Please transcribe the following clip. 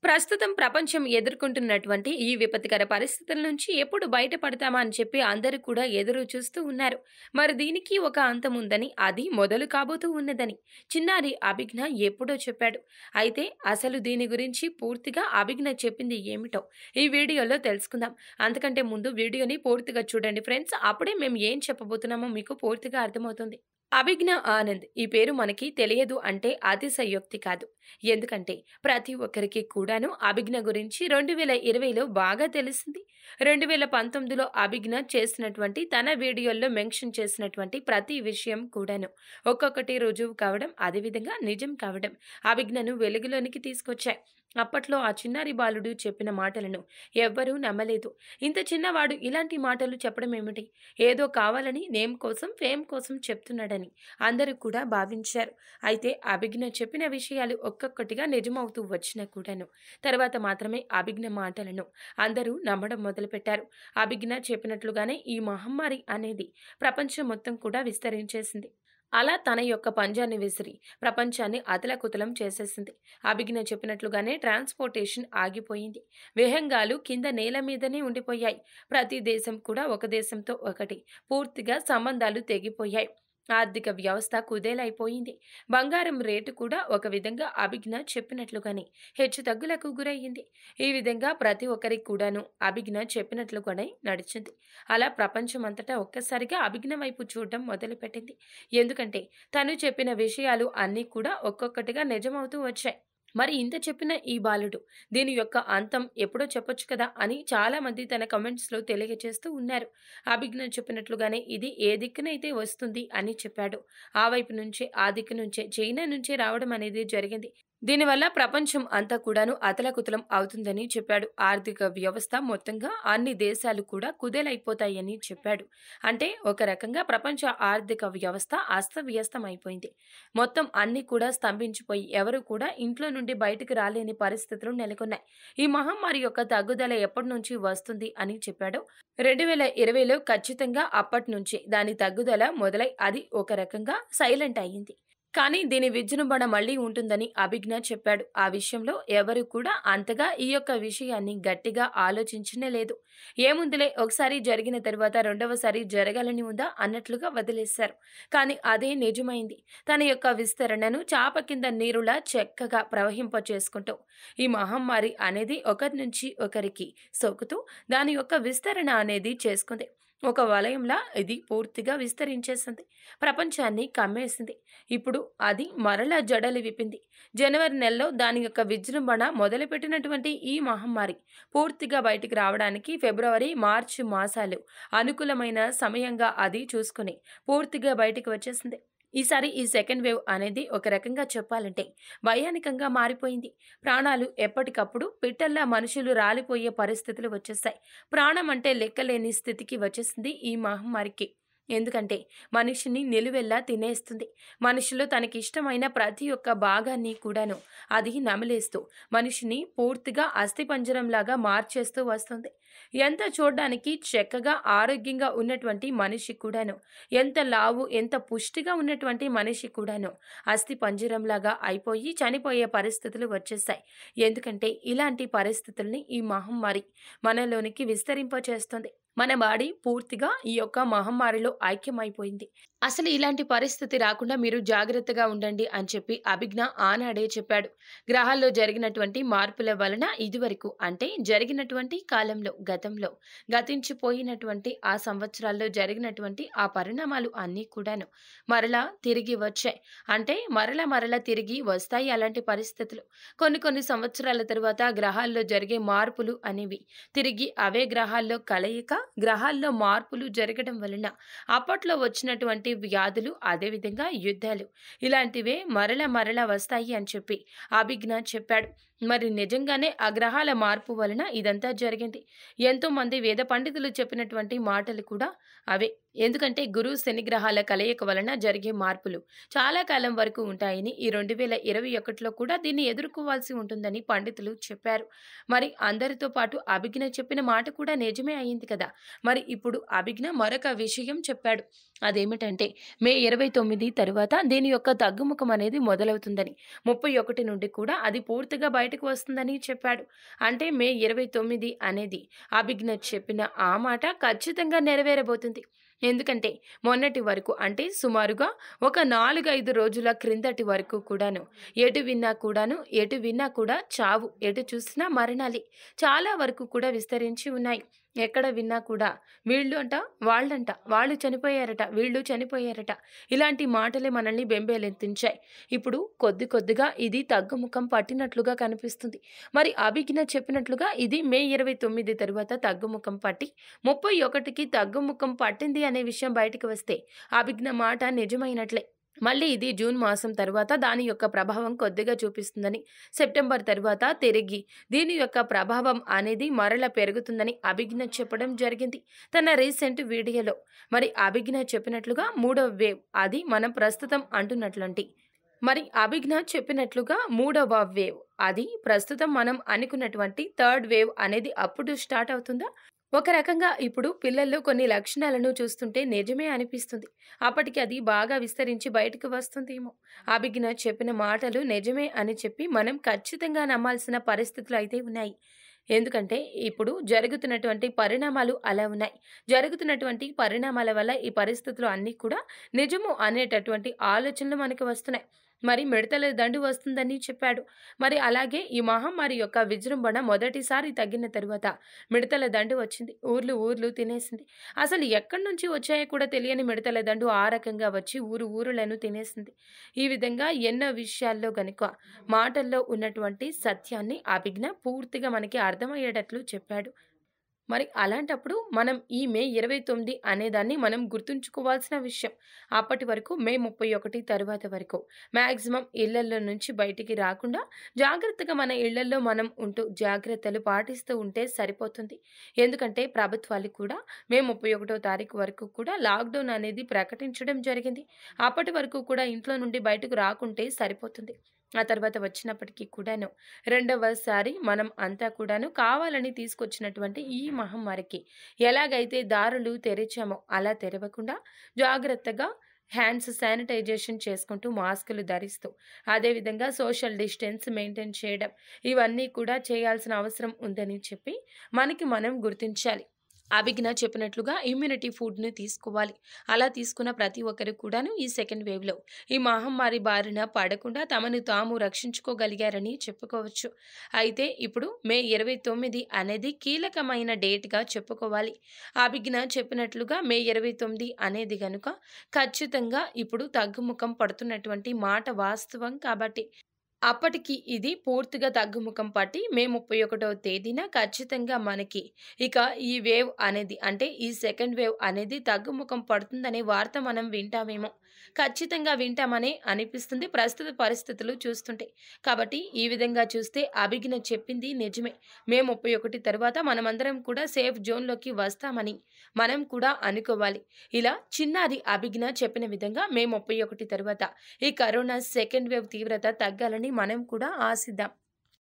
ప్రస్తుతం ప్రపంచం ఎదుర్కొంటున్నటువంటి ఈ విపత్కర పరిస్థితుల నుంచి ఎప్పుడు బయటపడతామా అని చెప్పి అందరూ కూడా ఎదురు చూస్తూ ఉన్నారు మరి దీనికి ఒక అంతం ఉందని అది మొదలు కాబోతూ ఉన్నదని చిన్నారి అభిజ్ఞ ఎప్పుడో చెప్పాడు అయితే అసలు దీని గురించి పూర్తిగా అభిజ్ఞ చెప్పింది ఏమిటో ఈ వీడియోలో తెలుసుకుందాం అంతకంటే ముందు వీడియోని పూర్తిగా చూడండి ఫ్రెండ్స్ అప్పుడే మేము ఏం చెప్పబోతున్నామో మీకు పూర్తిగా అర్థమవుతుంది అభిజ్ఞ ఆనంద్ ఈ పేరు మనకి తెలియదు అంటే అతిశయోక్తి కాదు ఎందుకంటే ప్రతి ఒక్కరికి కూడాను అభిజ్ఞ గురించి రెండు వేల ఇరవైలో బాగా తెలిసింది రెండు వేల పంతొమ్మిదిలో అభిజ్ఞ చేసినటువంటి తన వీడియోల్లో మెన్షన్ చేసినటువంటి ప్రతి విషయం కూడాను ఒక్కొక్కటి రుజువు కావడం అదేవిధంగా నిజం కావడం అభిజ్ఞను వెలుగులోనికి తీసుకొచ్చాయి అప్పట్లో ఆ చిన్నారి బాలుడు చెప్పిన మాటలను ఎవ్వరూ నమ్మలేదు ఇంత చిన్నవాడు ఇలాంటి మాటలు చెప్పడం ఏమిటి ఏదో కావాలని నేమ్ కోసం ఫేమ్ కోసం చెప్తున్నాడని అందరూ కూడా భావించారు అయితే అభిజ్ఞ చెప్పిన విషయాలు ఒక్కొక్కటిగా నిజమవుతూ వచ్చినా కూడాను తర్వాత మాత్రమే అభిజ్ఞ మాటలను అందరూ నమ్మడం మొదలుపెట్టారు అభిజ్ఞ చెప్పినట్లుగానే ఈ మహమ్మారి అనేది ప్రపంచం మొత్తం కూడా విస్తరించేసింది అలా తన యొక్క పంజాన్ని విసిరి ప్రపంచాన్ని అతలకుతలం చేసేసింది అభిజ్ఞ చెప్పినట్లుగానే ట్రాన్స్పోర్టేషన్ ఆగిపోయింది విహంగాలు కింద నేల మీదనే ఉండిపోయాయి ప్రతి దేశం కూడా ఒక దేశంతో ఒకటి పూర్తిగా సంబంధాలు తెగిపోయాయి ఆర్థిక వ్యవస్థ కుదేలైపోయింది బంగారం రేటు కూడా ఒక విధంగా అభిజ్ఞ చెప్పినట్లుగానే హెచ్చుతగ్గులకు గురయ్యింది ఈ విధంగా ప్రతి ఒక్కరికి కూడాను అభిజ్ఞ చెప్పినట్లుగానే నడిచింది అలా ప్రపంచమంతటా ఒక్కసారిగా అభిజ్ఞ వైపు చూడడం మొదలుపెట్టింది ఎందుకంటే తను చెప్పిన విషయాలు అన్నీ కూడా ఒక్కొక్కటిగా నిజమవుతూ వచ్చాయి మరి ఇంత చెప్పిన ఈ బాలుడు దీని యొక్క అంతం ఎప్పుడో చెప్పొచ్చు కదా అని చాలా మంది తన కమెంట్స్లో తెలియజేస్తూ ఉన్నారు అభిజ్ఞ చెప్పినట్లుగానే ఇది ఏ దిక్కునైతే వస్తుంది అని చెప్పాడు ఆ వైపు నుంచే ఆ దిక్కు నుంచే చైనా నుంచే రావడం అనేది జరిగింది దీనివల్ల ప్రపంచం అంతా కూడాను అతలకుతలం అవుతుందని చెప్పాడు ఆర్థిక వ్యవస్థ మొత్తంగా అన్ని దేశాలు కూడా కుదేలైపోతాయని చెప్పాడు అంటే ఒక రకంగా ప్రపంచ ఆర్థిక వ్యవస్థ అస్తవ్యస్తం అయిపోయింది మొత్తం అన్ని కూడా స్తంభించిపోయి ఎవరు కూడా ఇంట్లో నుండి బయటకు రాలేని పరిస్థితులు నెలకొన్నాయి ఈ మహమ్మారి యొక్క తగ్గుదల ఎప్పటి నుంచి వస్తుంది అని చెప్పాడు రెండు వేల ఇరవైలో ఖచ్చితంగా అప్పటి నుంచి దాని తగ్గుదల మొదలై అది ఒక రకంగా సైలెంట్ అయ్యింది కానీ దీని విజృంభణ మళ్లీ ఉంటుందని అభిజ్ఞ చెప్పాడు ఆ విషయంలో ఎవరు కూడా అంతగా ఈ యొక్క విషయాన్ని గట్టిగా ఆలోచించనే లేదు ఏముందిలే ఒకసారి జరిగిన తరువాత రెండవసారి జరగాలని ఉందా అన్నట్లుగా వదిలేశారు కానీ అదే నిజమైంది తన యొక్క విస్తరణను చాప కింద నీరులా చక్కగా ప్రవహింపచేసుకుంటూ ఈ మహమ్మారి అనేది ఒకరి నుంచి ఒకరికి సోకుతూ దాని యొక్క విస్తరణ అనేది చేసుకుంది ఒక వలయంలా ఇది పూర్తిగా విస్తరించేసింది ప్రపంచాన్ని కమ్మేసింది ఇప్పుడు అది మరలా జడలు విప్పింది జనవరి నెలలో దాని యొక్క విజృంభణ మొదలుపెట్టినటువంటి ఈ మహమ్మారి పూర్తిగా బయటికి రావడానికి ఫిబ్రవరి మార్చి మాసాలు అనుకూలమైన సమయంగా అది చూసుకుని పూర్తిగా బయటికి వచ్చేసింది ఈసారి ఈ సెకండ్ వేవ్ అనేది ఒక రకంగా చెప్పాలంటే భయానకంగా మారిపోయింది ప్రాణాలు ఎప్పటికప్పుడు పిట్టల్లా మనుషులు రాలిపోయే పరిస్థితులు వచ్చేస్తాయి ప్రాణం అంటే లెక్కలేని స్థితికి వచ్చేసింది ఈ మహమ్మారికి ఎందుకంటే మనిషిని నిలువెల్లా తినేస్తుంది మనిషిలో తనకి ఇష్టమైన ప్రతి ఒక్క భాగాన్ని కూడాను అది నమిలేస్తూ మనిషిని పూర్తిగా అస్థిపంజరంలాగా మార్చేస్తూ వస్తుంది ఎంత చూడడానికి చక్కగా ఆరోగ్యంగా ఉన్నటువంటి మనిషి కూడాను ఎంత లావు ఎంత పుష్టిగా ఉన్నటువంటి మనిషి కూడాను అస్థి పంజరంలాగా అయిపోయి చనిపోయే పరిస్థితులు వచ్చేస్తాయి ఎందుకంటే ఇలాంటి పరిస్థితుల్ని ఈ మహమ్మారి మనలోనికి విస్తరింపచేస్తుంది మన బాడీ పూర్తిగా ఈ యొక్క మహమ్మారిలో ఐక్యమైపోయింది అసలు ఇలాంటి పరిస్థితి రాకుండా మీరు జాగ్రత్తగా ఉండండి అని చెప్పి అభిజ్ఞ ఆనాడే చెప్పాడు గ్రహాల్లో జరిగినటువంటి మార్పుల వలన ఇదివరకు అంటే జరిగినటువంటి కాలంలో గతంలో గతించిపోయినటువంటి ఆ సంవత్సరాల్లో జరిగినటువంటి ఆ పరిణామాలు అన్నీ కూడాను మరలా తిరిగి వచ్చాయి అంటే మరల మరల తిరిగి వస్తాయి అలాంటి పరిస్థితులు కొన్ని కొన్ని సంవత్సరాల తరువాత గ్రహాల్లో జరిగే మార్పులు అనేవి తిరిగి అవే గ్రహాల్లో కలయిక గ్రహాల్లో మార్పులు జరగడం వలన అప్పట్లో వచ్చినటువంటి వ్యాధులు అదేవిధంగా యుద్ధాలు ఇలాంటివే మరల మరల వస్తాయి అని చెప్పి అభిజ్ఞ చెప్పాడు మరి నిజంగానే ఆ గ్రహాల మార్పు వలన ఇదంతా జరిగింది ఎంతో మంది వేద పండితులు చెప్పినటువంటి మాటలు కూడా అవే ఎందుకంటే గురు శని గ్రహాల కలయిక వలన జరిగే మార్పులు చాలా కాలం వరకు ఉంటాయని ఈ రెండు వేల ఇరవై ఒకటిలో కూడా దీన్ని ఎదుర్కోవాల్సి ఉంటుందని పండితులు చెప్పారు మరి అందరితో పాటు అభిజ్ఞ చెప్పిన మాట కూడా నిజమే అయింది కదా మరి ఇప్పుడు అభిజ్ఞ మరొక విషయం చెప్పాడు అదేమిటంటే ఎందుకంటే మే ఇరవై తొమ్మిది తరువాత దీని యొక్క తగ్గుముఖం అనేది మొదలవుతుందని ముప్పై ఒకటి నుండి కూడా అది పూర్తిగా బయటకు వస్తుందని చెప్పాడు అంటే మే ఇరవై తొమ్మిది అనేది అభిజ్ఞ చెప్పిన ఆ మాట ఖచ్చితంగా నెరవేరబోతుంది ఎందుకంటే మొన్నటి వరకు అంటే సుమారుగా ఒక నాలుగైదు రోజుల క్రిందటి వరకు కూడాను ఎటు విన్నా కూడాను ఎటు విన్నా కూడా చావు ఎటు చూసినా మరణాలి చాలా వరకు కూడా విస్తరించి ఉన్నాయి ఎక్కడ విన్నా కూడా వీళ్ళు అంట వాళ్ళంట వాళ్ళు చనిపోయారట వీళ్ళు చనిపోయారట ఇలాంటి మాటలే మనల్ని బెంబేలెత్తించాయి ఇప్పుడు కొద్ది కొద్దిగా ఇది తగ్గుముఖం పట్టినట్లుగా కనిపిస్తుంది మరి అభిజ్ఞ చెప్పినట్లుగా ఇది మే ఇరవై తొమ్మిది తరువాత తగ్గుముఖం పట్టి ముప్పై ఒకటికి తగ్గుముఖం పట్టింది అనే విషయం బయటకు వస్తే అభిజ్ఞ మాట నిజమైనట్లే మళ్ళీ ఇది జూన్ మాసం తర్వాత దాని యొక్క ప్రభావం కొద్దిగా చూపిస్తుందని సెప్టెంబర్ తర్వాత తిరిగి దీని యొక్క ప్రభావం అనేది మరల పెరుగుతుందని అభిజ్ఞ చెప్పడం జరిగింది తన రీసెంట్ వీడియోలో మరి అభిజ్ఞ చెప్పినట్లుగా మూడవ వేవ్ అది మనం ప్రస్తుతం అంటున్నట్లాంటి మరి అభిజ్ఞ చెప్పినట్లుగా మూడవ వేవ్ అది ప్రస్తుతం మనం అనుకున్నటువంటి థర్డ్ వేవ్ అనేది అప్పుడు స్టార్ట్ అవుతుందా ఒక రకంగా ఇప్పుడు పిల్లల్లో కొన్ని లక్షణాలను చూస్తుంటే నిజమే అనిపిస్తుంది అప్పటికి అది బాగా విస్తరించి బయటకు వస్తుందేమో అభిజ్ఞ చెప్పిన మాటలు నిజమే అని చెప్పి మనం ఖచ్చితంగా నమ్మాల్సిన పరిస్థితులు అయితే ఉన్నాయి ఎందుకంటే ఇప్పుడు జరుగుతున్నటువంటి పరిణామాలు అలా ఉన్నాయి జరుగుతున్నటువంటి పరిణామాల వల్ల ఈ పరిస్థితులు అన్నీ కూడా నిజము అనేటటువంటి ఆలోచనలు మనకు వస్తున్నాయి మరి మిడతల దండు వస్తుందని చెప్పాడు మరి అలాగే ఈ మహమ్మారి యొక్క విజృంభణ మొదటిసారి తగ్గిన తరువాత మిడతల దండు వచ్చింది ఊర్లు ఊర్లు తినేసింది అసలు ఎక్కడి నుంచి వచ్చాయో కూడా తెలియని మిడతల దండు ఆ రకంగా వచ్చి ఊరు ఊరులను తినేసింది ఈ విధంగా ఎన్నో విషయాల్లో గనుక మాటల్లో ఉన్నటువంటి సత్యాన్ని అభిజ్ఞ పూర్తిగా మనకి అర్థమయ్యేటట్లు చెప్పాడు మరి అలాంటప్పుడు మనం ఈ మే ఇరవై తొమ్మిది అనేదాన్ని మనం గుర్తుంచుకోవాల్సిన విషయం అప్పటి వరకు మే ముప్పై ఒకటి తరువాత వరకు మ్యాక్సిమం ఇళ్లల్లో నుంచి బయటికి రాకుండా జాగ్రత్తగా మన ఇళ్లల్లో మనం ఉంటూ జాగ్రత్తలు పాటిస్తూ ఉంటే సరిపోతుంది ఎందుకంటే ప్రభుత్వాలు కూడా మే ముప్పై ఒకటో తారీఖు వరకు కూడా లాక్డౌన్ అనేది ప్రకటించడం జరిగింది అప్పటి వరకు కూడా ఇంట్లో నుండి బయటకు రాకుంటే సరిపోతుంది ఆ తర్వాత వచ్చినప్పటికీ కూడాను రెండవసారి మనం అంతా కూడాను కావాలని తీసుకొచ్చినటువంటి ఈ మహమ్మారికి ఎలాగైతే దారులు తెరిచామో అలా తెరవకుండా జాగ్రత్తగా హ్యాండ్స్ శానిటైజేషన్ చేసుకుంటూ మాస్కులు ధరిస్తూ అదేవిధంగా సోషల్ డిస్టెన్స్ మెయింటైన్ చేయడం ఇవన్నీ కూడా చేయాల్సిన అవసరం ఉందని చెప్పి మనకి మనం గుర్తించాలి అభిజ్ఞ చెప్పినట్లుగా ఇమ్యూనిటీ ఫుడ్ని తీసుకోవాలి అలా తీసుకున్న ప్రతి ఒక్కరు కూడాను ఈ సెకండ్ వేవ్లో ఈ మహమ్మారి బారిన పడకుండా తమను తాము రక్షించుకోగలిగారని చెప్పుకోవచ్చు అయితే ఇప్పుడు మే ఇరవై తొమ్మిది అనేది కీలకమైన డేట్గా చెప్పుకోవాలి అభిజ్ఞ చెప్పినట్లుగా మే ఇరవై తొమ్మిది అనేది గనుక ఖచ్చితంగా ఇప్పుడు తగ్గుముఖం పడుతున్నటువంటి మాట వాస్తవం కాబట్టి అప్పటికి ఇది పూర్తిగా తగ్గుముఖం పట్టి మే ముప్పై ఒకటవ తేదీన ఖచ్చితంగా మనకి ఇక ఈ వేవ్ అనేది అంటే ఈ సెకండ్ వేవ్ అనేది తగ్గుముఖం పడుతుందనే వార్త మనం వింటామేమో ఖచ్చితంగా వింటామనే అనిపిస్తుంది ప్రస్తుత పరిస్థితులు చూస్తుంటే కాబట్టి ఈ విధంగా చూస్తే అభిజ్ఞ చెప్పింది నిజమే మే ముప్పై ఒకటి తర్వాత మనమందరం కూడా సేఫ్ జోన్లోకి వస్తామని మనం కూడా అనుకోవాలి ఇలా చిన్నారి అభిజ్ఞ చెప్పిన విధంగా మే ముప్పై ఒకటి తర్వాత ఈ కరోనా సెకండ్ వేవ్ తీవ్రత తగ్గాలని మనం కూడా ఆశిద్దాం